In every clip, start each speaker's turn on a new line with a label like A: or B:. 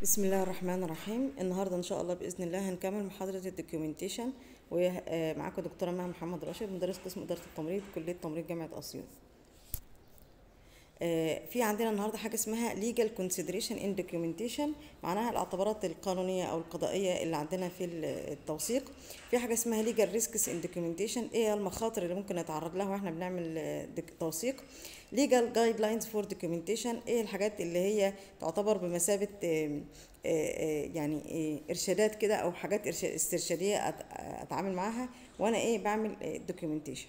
A: بسم الله الرحمن الرحيم النهارده ان شاء الله باذن الله هنكمل محاضره الدوكيومنتيشن ومعاكم دكتوره مها محمد راشد مدرس قسم اداره التمريض كليه تمريض جامعه اسيوط آه، في عندنا النهارده حاجه اسمها legal consideration in documentation معناها الاعتبارات القانونيه او القضائيه اللي عندنا في التوثيق في حاجه اسمها legal risks in documentation ايه هي المخاطر اللي ممكن نتعرض لها واحنا بنعمل آه، دك- توثيق legal guidelines for documentation ايه الحاجات اللي هي تعتبر بمثابه آه، آه، آه، يعني آه، ارشادات كده او حاجات إرشا- استرشاديه أت- اتعامل معاها وانا ايه بعمل دوكيومنتيشن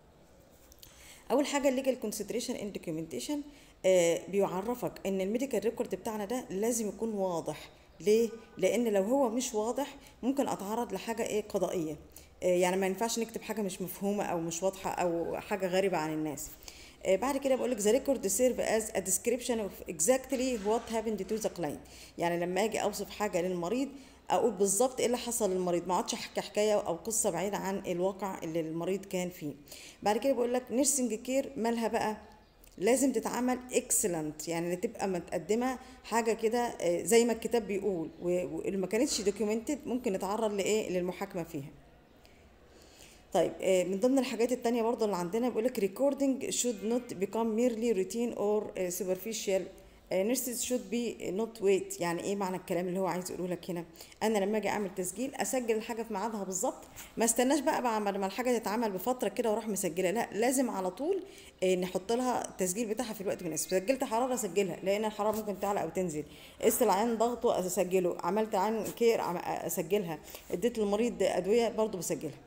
A: اول حاجه الليجل كونسيدريشن ان دوكيومنتيشن بيعرفك ان الميديكال ريكورد بتاعنا ده لازم يكون واضح ليه لان لو هو مش واضح ممكن اتعرض لحاجه ايه قضائيه آه، يعني ما ينفعش نكتب حاجه مش مفهومه او مش واضحه او حاجه غريبه عن الناس آه، بعد كده بقول لك the record serve as a description of exactly what happened to the client يعني لما اجي اوصف حاجه للمريض اقول بالظبط ايه اللي حصل للمريض ما اقعدش احكي حكايه او قصه بعيده عن الواقع اللي المريض كان فيه بعد كده بقول لك نيرسينج كير مالها بقى لازم تتعمل اكسلنت يعني تبقى متقدمه حاجه كده آه، زي ما الكتاب بيقول و- واللي ما كانتش دوكيومنتد ممكن نتعرض لايه للمحاكمه فيها طيب آه، من ضمن الحاجات التانية برضه اللي عندنا بيقول لك recording should not become merely routine or آه، superficial آه، nurses should be not wait يعني ايه معنى الكلام اللي هو عايز يقوله لك هنا انا لما اجي اعمل تسجيل اسجل الحاجه في ميعادها بالظبط ما استناش بقى بعد ما الحاجه تتعمل بفتره كده واروح مسجله لا لازم على طول آه، نحط لها التسجيل بتاعها في الوقت المناسب سجلت حراره اسجلها لان الحراره ممكن تعلى او تنزل قست العين ضغطه اسجله عملت عين كير عم- اسجلها اديت للمريض ادويه برضه بسجلها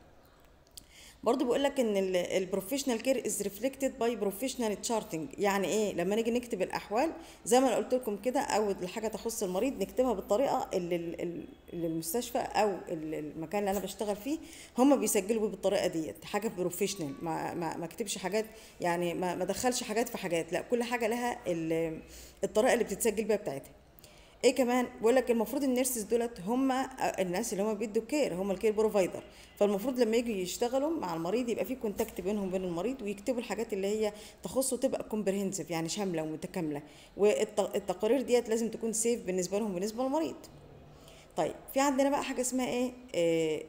A: برضه بيقول لك ان البروفيشنال كير از ريفلكتد باي بروفيشنال تشارتنج يعني ايه لما نيجي نكتب الاحوال زي ما انا قلت لكم كده او الحاجه تخص المريض نكتبها بالطريقه اللي ال- ال- اللي المستشفى او ال- المكان اللي انا بشتغل فيه هم بيسجلوا بيه بالطريقه ديت حاجه بروفيشنال ما ما ما اكتبش حاجات يعني ما ما ادخلش حاجات في حاجات لا كل حاجه لها ال- الطريقه اللي بتتسجل بيها بتاعتها ايه كمان بقول لك المفروض النيرسز دولت هم الناس اللي هم بيدوا كير هم الكير بروفايدر فالمفروض لما يجوا يشتغلوا مع المريض يبقى في كونتاكت بينهم وبين المريض ويكتبوا الحاجات اللي هي تخصه تبقى كومبرهنسيف يعني شامله ومتكامله والتقارير ديت لازم تكون سيف بالنسبه لهم بالنسبه للمريض طيب في عندنا بقى حاجه اسمها ايه آه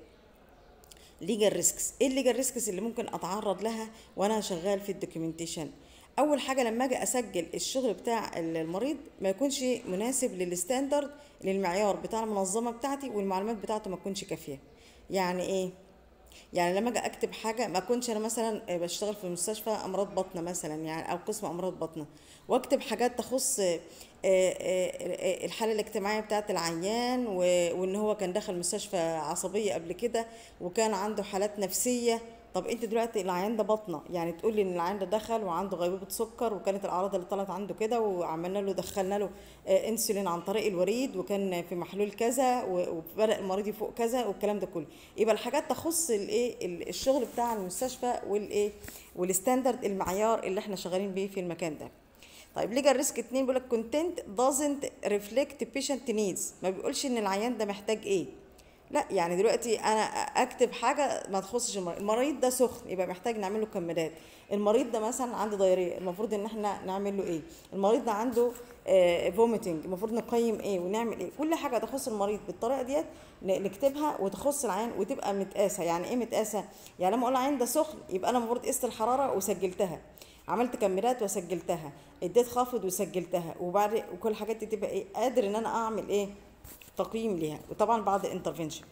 A: ليجال ريسكس ايه الليجال ريسكس اللي ممكن اتعرض لها وانا شغال في الدوكيومنتيشن اول حاجه لما اجي اسجل الشغل بتاع المريض ما يكونش مناسب للستاندرد للمعيار بتاع المنظمه بتاعتي والمعلومات بتاعته ما تكونش كافيه يعني ايه يعني لما اجي اكتب حاجه ما اكونش انا مثلا بشتغل في مستشفى امراض بطنه مثلا يعني او قسم امراض بطنه واكتب حاجات تخص آه، آه، آه، الحاله الاجتماعيه بتاعه العيان و- وان هو كان دخل مستشفى عصبيه قبل كده وكان عنده حالات نفسيه طب انت دلوقتي العيان ده بطنه يعني تقول لي ان العيان ده دخل وعنده غيبوبه سكر وكانت الاعراض اللي طلعت عنده كده وعملنا له دخلنا له آه، انسولين عن طريق الوريد وكان في محلول كذا و- وبدا المريض يفوق كذا والكلام ده كله يبقى الحاجات تخص الايه ال- الشغل بتاع المستشفى والايه والستاندرد المعيار اللي احنا شغالين بيه في المكان ده طيب ليجال ريسك اتنين بيقول لك كونتنت doesn't reflect patient needs ما بيقولش ان العيان ده محتاج ايه لا يعني دلوقتي انا اكتب حاجه ما تخصش المريض المريض ده سخن يبقى محتاج نعمل له كمادات المريض ده مثلا عنده ضياريه المفروض ان احنا نعمل له ايه المريض ده عنده فوميتنج المفروض نقيم ايه ونعمل ايه كل حاجه تخص المريض بالطريقه ديت ن- نكتبها وتخص العين وتبقى متقاسه يعني ايه متقاسه يعني لما اقول العين ده سخن يبقى انا المفروض قست الحراره وسجلتها عملت كاميرات وسجلتها اديت خافض وسجلتها وبعد وكل الحاجات دي تبقى ايه قادر ان انا اعمل ايه تقييم ليها وطبعا بعد الانترفنشن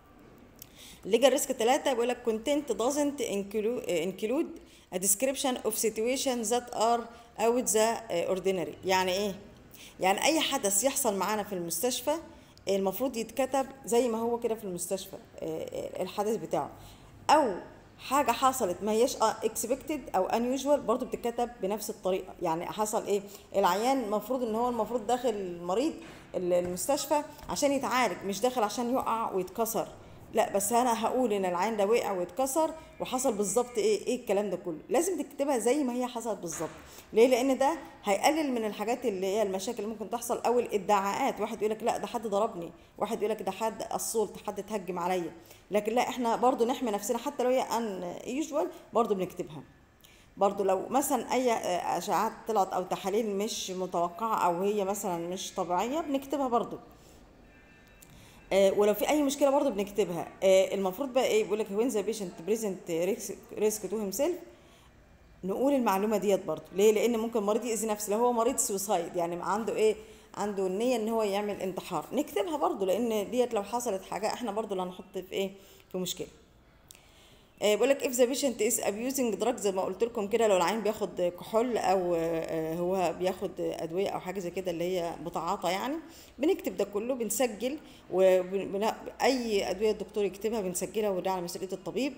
A: ليجال ريسك ثلاثة بيقول لك content doesn't include, include a description of situations that are out the ordinary يعني ايه؟ يعني أي حدث يحصل معانا في المستشفى المفروض يتكتب زي ما هو كده في المستشفى آه، آه، الحدث بتاعه أو حاجة حصلت ما هيش expected أو unusual برضو بتتكتب بنفس الطريقة يعني حصل إيه العيان المفروض إن هو المفروض داخل المريض المستشفى عشان يتعالج مش داخل عشان يقع ويتكسر لا بس انا هقول ان العين ده وقع واتكسر وحصل بالظبط ايه ايه الكلام ده كله لازم تكتبها زي ما هي حصلت بالظبط ليه لان ده هيقلل من الحاجات اللي هي المشاكل اللي ممكن تحصل او الادعاءات واحد يقول لك لا ده حد ضربني واحد يقول لك ده حد الصوت حد اتهجم عليا لكن لا احنا برضو نحمي نفسنا حتى لو هي ان يوجوال برضو بنكتبها برضو لو مثلا اي آه، اشعاعات طلعت او تحاليل مش متوقعه او هي مثلا مش طبيعيه بنكتبها برضو آه، ولو في اي مشكله برضو بنكتبها آه، المفروض بقى ايه بيقول لك وين ذا بيشنت بريزنت ريسك تو هيم سيلف نقول المعلومه ديت برضو ليه لان ممكن مريض يأذي نفسه لو هو مريض سوسايد يعني عنده ايه عنده النيه ان هو يعمل انتحار نكتبها برضو لان ديت لو حصلت حاجه احنا برضو اللي هنحط في ايه في مشكله آه، بيقول لك if the patient is abusing drugs زي ما قلت لكم كده لو العين بياخد كحول او آه، هو بياخد ادويه او حاجه زي كده اللي هي بتعاطى يعني بنكتب ده كله بنسجل واي ادويه الدكتور يكتبها بنسجلها وده على مسؤوليه الطبيب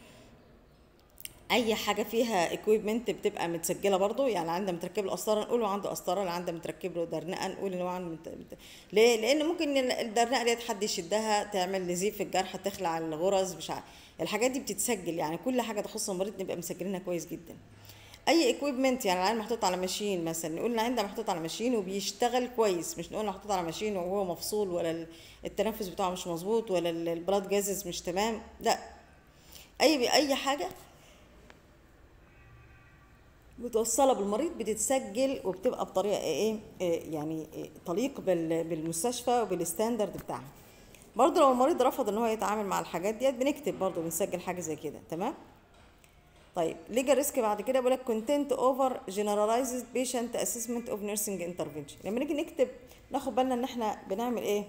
A: اي حاجه فيها اكويبمنت بتبقى متسجله برضو يعني عنده متركب له قسطره نقول له عنده قسطره اللي عنده متركب له درنقه نقول ان هو عنده مت... مت... ليه لان ممكن ال- الدرنقه ديت حد يشدها تعمل نزيف في الجرح تخلع الغرز مش عارف الحاجات دي بتتسجل يعني كل حاجه تخص المريض نبقى مسجلينها كويس جدا اي اكويبمنت يعني العين محطوط على ماشين مثلا نقول العين ده محطوط على ماشين وبيشتغل كويس مش نقول محطوط على ماشين وهو مفصول ولا ال- التنفس بتاعه مش مظبوط ولا ال- البلاد جازز مش تمام لا اي اي حاجه متوصله بالمريض بتتسجل وبتبقى بطريقه ايه إيه يعني إيه تليق بال- بالمستشفى وبالستاندرد بتاعها برضه لو المريض رفض ان هو يتعامل مع الحاجات ديت بنكتب برضه بنسجل حاجه زي كده تمام طيب ليجا ريسك بعد كده بيقول لك كونتنت اوفر جنرالايزد بيشنت اسسمنت اوف نيرسينج انترفنشن لما نيجي نكتب ناخد بالنا ان احنا بنعمل ايه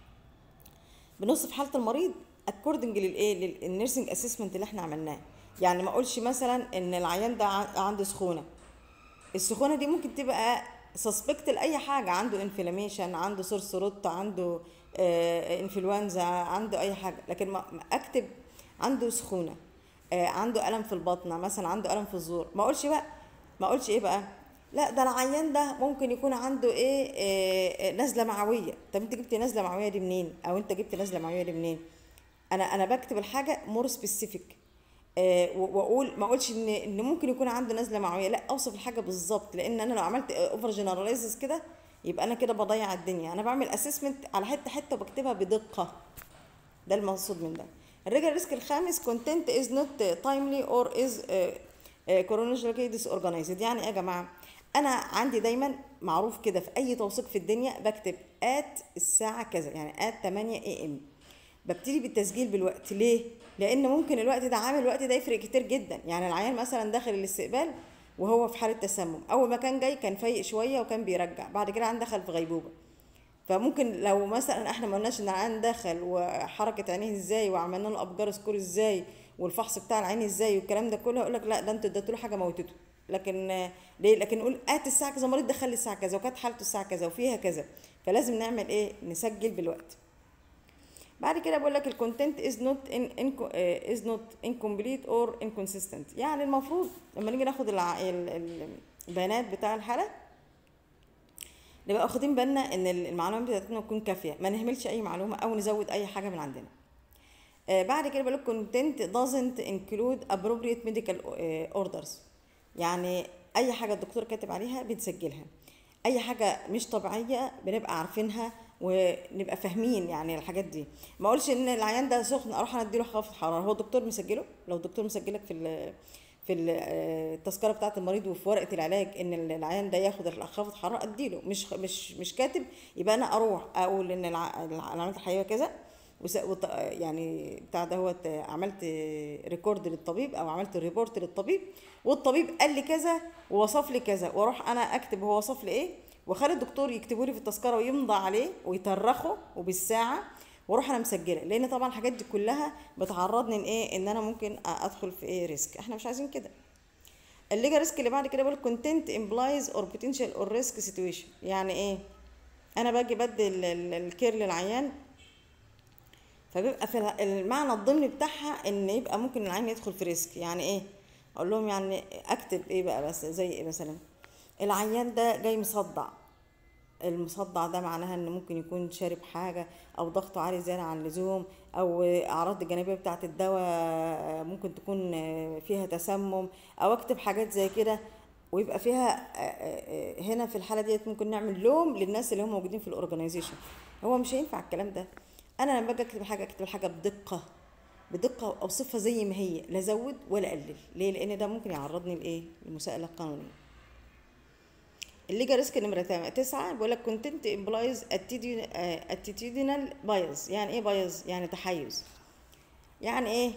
A: بنوصف حاله المريض اكوردنج للايه للنيرسينج اسسمنت اللي احنا عملناه يعني ما اقولش مثلا ان العيان ده ع- عنده سخونه السخونه دي ممكن تبقى سسبكت لاي حاجه عنده انفلاميشن عنده سورس روت عنده آه انفلونزا عنده اي حاجه لكن ما ما اكتب عنده سخونه آه عنده الم في البطنه مثلا عنده الم في الزور ما اقولش بقى ما اقولش ايه بقى لا ده العيان ده ممكن يكون عنده ايه آه آه، نزله معويه طب انت جبت نزله معويه دي منين او انت جبت نزله معويه دي منين انا انا بكتب الحاجه مور سبيسيفيك آه، و- واقول ما اقولش ان ان ممكن يكون عنده نزله معويه لا اوصف الحاجه بالظبط لان انا لو عملت اوفر جنرالايزز كده يبقى انا كده بضيع الدنيا انا بعمل اسسمنت على حته حته وبكتبها بدقه ده المقصود من ده الريجل ريسك الخامس كونتنت از نوت تايملي اور از كرونولوجيكالي ديس اورجانيزد يعني ايه يا جماعه انا عندي دايما معروف كده في اي توثيق في الدنيا بكتب ات الساعه كذا يعني ات 8 اي ام ببتدي بالتسجيل بالوقت ليه لان ممكن الوقت ده عامل الوقت ده يفرق كتير جدا يعني العيان مثلا داخل الاستقبال وهو في حاله تسمم اول ما كان جاي كان فايق شويه وكان بيرجع بعد كده العيان دخل في غيبوبه فممكن لو مثلا احنا ما قلناش ان العيان دخل وحركه عينيه ازاي وعملنا له ابجار سكور ازاي والفحص بتاع العين ازاي والكلام ده كله يقول لك لا ده انتوا اديتوا له حاجه موتته لكن آه، ليه لكن نقول ات الساعه كذا مريض دخل لي الساعه كذا وكانت حالته الساعه كذا وفيها كذا فلازم نعمل ايه نسجل بالوقت بعد كده بقول لك الكونتنت از نوت ان از نوت انكمبليت اور انكونسيستنت يعني المفروض لما نيجي ناخد الع- ال- ال- البيانات بتاع الحاله نبقى واخدين بالنا ان المعلومات بتاعتنا تكون كافيه ما نهملش اي معلومه او نزود اي حاجه من عندنا آه، بعد كده بقول لك content doesn't include appropriate medical آه، orders يعني اي حاجه الدكتور كاتب عليها بنسجلها اي حاجه مش طبيعيه بنبقى عارفينها ونبقى فاهمين يعني الحاجات دي ما اقولش ان العيان ده سخن اروح انا اديله خفض حراره هو الدكتور مسجله لو الدكتور مسجلك في ال في ال- آه، التذكره بتاعه المريض وفي ورقه العلاج ان العيان ده ياخد خفض حراره اديله مش مش مش كاتب يبقى انا اروح اقول ان الع- العلامات الحيويه كذا وس... وط... يعني بتاع دوت عملت ريكورد للطبيب او عملت ريبورت للطبيب والطبيب قال لي كذا ووصف لي كذا واروح انا اكتب هو وصف لي ايه واخلي الدكتور يكتبوا لي في التذكره ويمضى عليه ويترخوا وبالساعه واروح انا مسجله لان طبعا الحاجات دي كلها بتعرضني لايه ان انا ممكن ادخل في ايه ريسك احنا مش عايزين كده الليجا ريسك اللي بعد كده بقول كونتنت امبلايز اور بوتنشال اور ريسك سيتويشن يعني ايه انا باجي بدي ال- ال- الكير للعيان فبيبقى في الع- المعنى الضمني بتاعها ان يبقى ممكن العين يدخل في ريسك يعني ايه اقول لهم يعني اكتب ايه بقى بس زي ايه مثلا العيان ده جاي مصدع المصدع ده معناها ان ممكن يكون شارب حاجه او ضغطه عالي زياده عن اللزوم او اعراض الجانبيه بتاعه الدواء ممكن تكون فيها تسمم او اكتب حاجات زي كده ويبقى فيها هنا في الحاله ديت ممكن نعمل لوم للناس اللي هم موجودين في الاورجنايزيشن هو مش هينفع الكلام ده انا لما باجي اكتب حاجه اكتب حاجه بدقه بدقه اوصفها زي ما هي لا ازود ولا اقلل ليه لان ده ممكن يعرضني لايه للمساءله القانونيه الليجا ريسك نمرة تم- تسعة بيقول لك كونتنت امبلايز اتيتيودينال بايز يعني ايه بايز يعني تحيز يعني ايه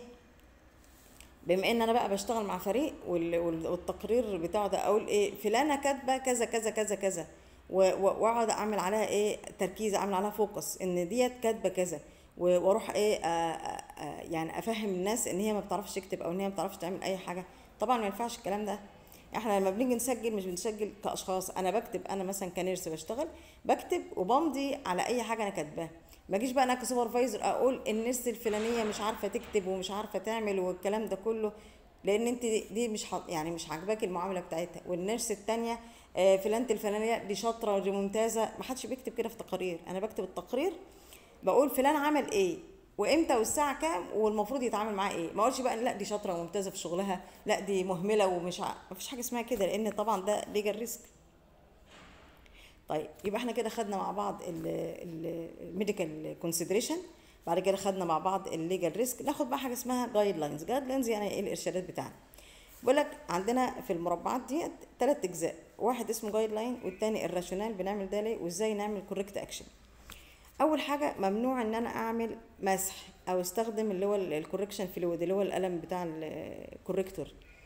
A: بما ان انا بقى بشتغل مع فريق وال- وال- والتقرير بتاعه ده اقول ايه فلانه كاتبه كذا كذا كذا كذا و- و- واقعد اعمل عليها ايه تركيز اعمل عليها فوكس ان ديت كاتبه كذا و- واروح ايه آه آه آه يعني افهم الناس ان هي ما بتعرفش تكتب او ان هي ما بتعرفش تعمل اي حاجه طبعا ما ينفعش الكلام ده احنا لما بنيجي نسجل مش بنسجل كاشخاص انا بكتب انا مثلا كنيرس بشتغل بكتب وبمضي على اي حاجه انا كاتباها ما اجيش بقى انا كسوبرفايزر اقول النيرس الفلانيه مش عارفه تكتب ومش عارفه تعمل والكلام ده كله لان انت دي مش ح... يعني مش عاجباكي المعامله بتاعتها والنيرس التانيه آه، فلانه الفلانيه دي شاطره دي ممتازه ما حدش بيكتب كده في تقارير انا بكتب التقرير بقول فلان عمل ايه وامتى والساعه كام والمفروض يتعامل معاه ايه ما اقولش بقى لا دي شاطره وممتازه في شغلها لا دي مهمله ومش ع... مفيش حاجه اسمها كده لان طبعا ده ليجل ريسك طيب يبقى احنا كده خدنا مع بعض الميديكال كونسيدريشن بعد كده خدنا مع بعض الليجل ريسك ناخد بقى حاجه اسمها جايد لاينز جايد لاينز يعني ايه الارشادات بتاعنا بقول لك عندنا في المربعات دي ثلاث اجزاء واحد اسمه جايد لاين والتاني الراشونال بنعمل ده ليه وازاي نعمل كوريكت اكشن اول حاجه ممنوع ان انا اعمل مسح او استخدم اللي هو الكوركشن فلويد اللي هو القلم بتاع الكوريكتور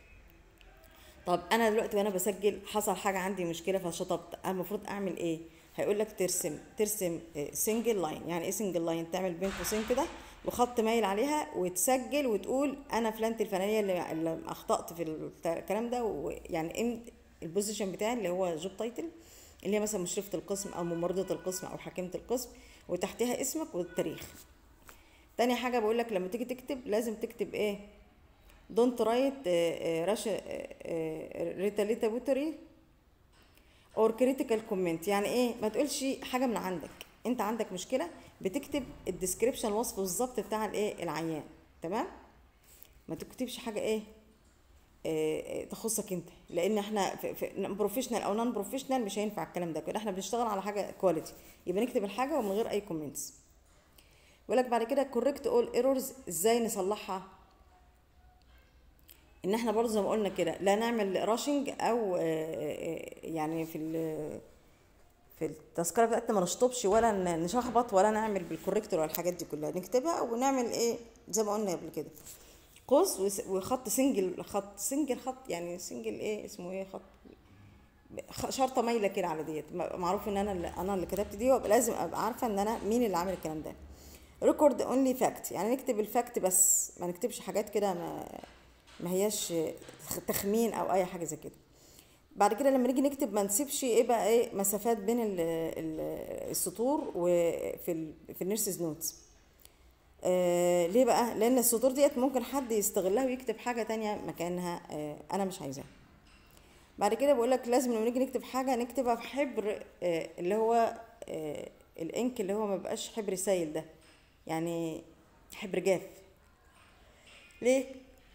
A: طب انا دلوقتي وانا بسجل حصل حاجه عندي مشكله فشطبت انا المفروض اعمل ايه هيقول لك ترسم ترسم سنجل لاين يعني ايه سنجل لاين تعمل بين قوسين كده وخط مايل عليها وتسجل وتقول انا فلانه الفلانيه اللي, اللي اخطات في الكلام ده ويعني ان البوزيشن بتاعي اللي هو جوب تايتل اللي هي مثلا مشرفه القسم او ممرضه القسم او حكيمه القسم وتحتها اسمك والتاريخ تاني حاجه بقول لك لما تيجي تكتب لازم تكتب ايه دونت رايت راش ريتاليتابوتري اور كريتيكال كومنت يعني ايه ما تقولش حاجه من عندك انت عندك مشكله بتكتب الديسكريبشن الوصف بالظبط بتاع الايه العيان تمام ما تكتبش حاجه ايه آه، تخصك انت لان احنا بروفيشنال او نون بروفيشنال مش هينفع الكلام ده كده احنا بنشتغل على حاجه كواليتي يبقى نكتب الحاجه ومن غير اي كومنتس بيقول لك بعد كده كوريكت اول ايرورز ازاي نصلحها ان احنا برضه زي ما قلنا كده لا نعمل راشنج او آه، آه، يعني في ال- في التذكره بتاعتنا ما نشطبش ولا ن- نشخبط ولا نعمل بالكوريكتور ولا الحاجات دي كلها نكتبها ونعمل ايه زي ما قلنا قبل كده قوس وس- وخط سنجل خط سنجل خط يعني سنجل ايه اسمه ايه خط خ- شرطه مايله كده على ديت م- معروف ان انا اللي انا اللي كتبت دي وابقى لازم ابقى عارفه ان انا مين اللي عامل الكلام ده ريكورد اونلي فاكت يعني نكتب الفاكت بس ما نكتبش حاجات كده ما ما هياش تخمين او اي حاجه زي كده بعد كده لما نيجي نكتب ما نسيبش ايه بقى ايه مسافات بين ال ال السطور وفي ال في النيرسز نوتس آه ليه بقى لان السطور ديت ممكن حد يستغلها ويكتب حاجه تانية مكانها آه انا مش عايزاها بعد كده بقول لك لازم لما نيجي نكتب حاجه نكتبها في حبر آه اللي هو آه الانك اللي هو ما بقاش حبر سايل ده يعني حبر جاف ليه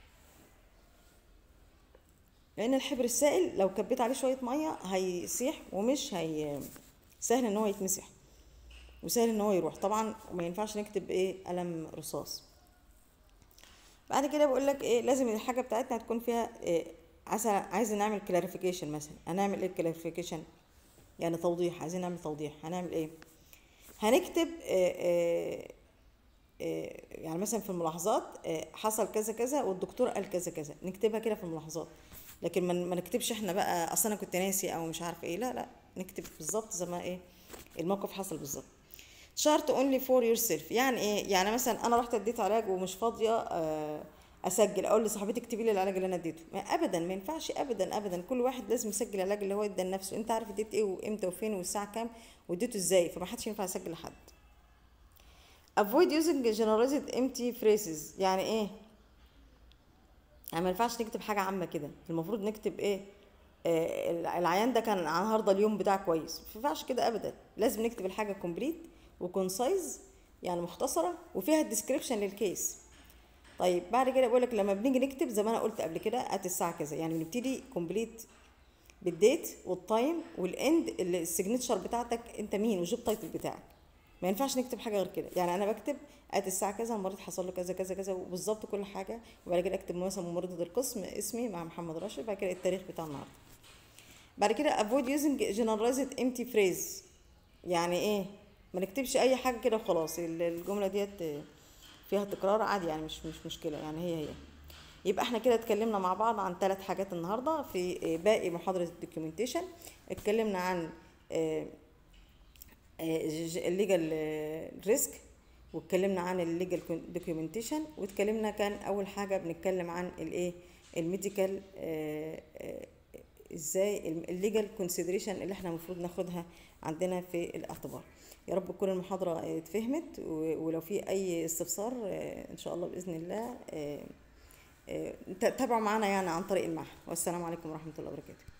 A: لان الحبر السائل لو كبيت عليه شويه ميه هيسيح ومش هي سهل ان هو يتمسح وسهل ان هو يروح طبعا وما ينفعش نكتب ايه قلم رصاص بعد كده بقول لك ايه لازم الحاجه بتاعتنا تكون فيها إيه عايزه عايزه نعمل كلاريفيكيشن مثلا هنعمل ايه كلاريفيكيشن يعني توضيح عايزين نعمل توضيح هنعمل ايه هنكتب إيه إيه إيه يعني مثلا في الملاحظات إيه حصل كذا كذا والدكتور قال كذا كذا نكتبها كده في الملاحظات لكن ما ما نكتبش احنا بقى اصل انا كنت ناسي او مش عارف ايه لا لا نكتب بالظبط زي ما ايه الموقف حصل بالظبط شارت اونلي فور يور سيلف يعني ايه يعني مثلا انا رحت اديت علاج ومش فاضيه آه، اسجل اقول لصاحبتي اكتبي لي العلاج اللي انا اديته ما ابدا ما ينفعش ابدا ابدا كل واحد لازم يسجل العلاج اللي هو ادى لنفسه انت عارف اديت ايه وامتى وفين والساعه كام واديته ازاي فما حدش ينفع يسجل لحد avoid using generalized empty phrases يعني ايه يعني ما ينفعش نكتب حاجه عامه كده المفروض نكتب ايه آه العيان ده كان النهارده اليوم بتاعه كويس ما ينفعش كده ابدا لازم نكتب الحاجه كومبليت وكونسايز يعني مختصره وفيها الديسكريبشن للكيس طيب بعد كده بقول لك لما بنيجي نكتب زي ما انا قلت قبل كده ات الساعه كذا يعني بنبتدي كومبليت بالديت والتايم والاند السيجنتشر بتاعتك انت مين والجوب تايتل بتاعك ما ينفعش نكتب حاجه غير كده يعني انا بكتب ات الساعه كذا المريض حصل له كذا كذا كذا وبالظبط كل حاجه وبعد كده اكتب مثلا ممرضه القسم اسمي مع محمد راشد بعد كده التاريخ بتاع النهارده بعد كده avoid using generalized empty phrase يعني ايه ما نكتبش اي حاجه كده وخلاص ال- الجمله ديت فيها تكرار عادي يعني مش مش مشكله يعني هي هي يبقى احنا كده اتكلمنا مع بعض عن ثلاث حاجات النهارده في باقي محاضره الدوكيومنتيشن اتكلمنا عن الليجال ريسك واتكلمنا عن الليجال دوكيومنتيشن واتكلمنا كان اول حاجه بنتكلم عن الايه الميديكال ازاي الليجال كونسيدريشن اللي احنا المفروض ناخدها عندنا في الاعتبار يا رب تكون المحاضره اتفهمت و- ولو في اي استفسار اه، ان شاء الله باذن الله اه، اه، تابعوا معانا يعني عن طريق المعهد والسلام عليكم ورحمه الله وبركاته